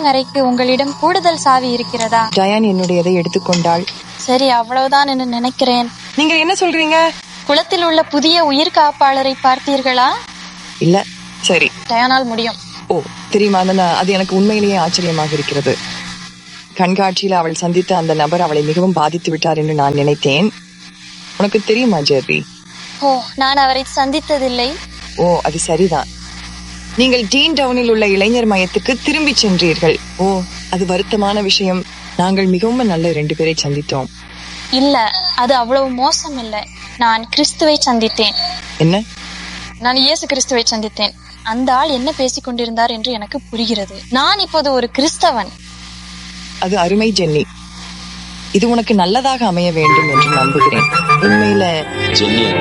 அறைக்கு உங்களிடம் கூடுதல் சாவி இருக்கிறதா டயான் என்னுடையதை எடுத்துக்கொண்டாள் சரி அவ்வளவுதான் என்று நினைக்கிறேன் நீங்க என்ன சொல்றீங்க குளத்தில் உள்ள புதிய உயிர் காப்பாளரை பார்த்தீர்களா இல்ல சரி டயானால் முடியும் ஓ தெரியுமா அந்த ந- அது எனக்கு உண்மையிலேயே ஆச்சரியமாக இருக்கிறது கண்காட்சியில அவள் சந்தித்த அந்த நபர் அவளை மிகவும் பாதித்து விட்டார் என்று நான் நினைத்தேன் உனக்கு தெரியுமா ஜெர்ரி ஓ நான் அவரை சந்தித்ததில்லை ஓ அது சரிதான் நீங்கள் டீன் டவுனில் உள்ள இளைஞர் மையத்துக்கு திரும்பி சென்றீர்கள் ஓ அது வருத்தமான விஷயம் நாங்கள் மிகவும் நல்ல ரெண்டு பேரை சந்தித்தோம் இல்ல அது அவ்வளவு மோசம் இல்லை நான் கிறிஸ்துவை சந்தித்தேன் என்ன நான் இயேசு கிறிஸ்துவை சந்தித்தேன் அந்த ஆள் என்ன பேசிக் கொண்டிருந்தார் என்று எனக்கு புரிகிறது நான் இப்போது ஒரு கிறிஸ்தவன் அது அருமை ஜென்னி இது உனக்கு நல்லதாக அமைய வேண்டும் என்று நம்புகிறேன் உண்மையில ஜென்னி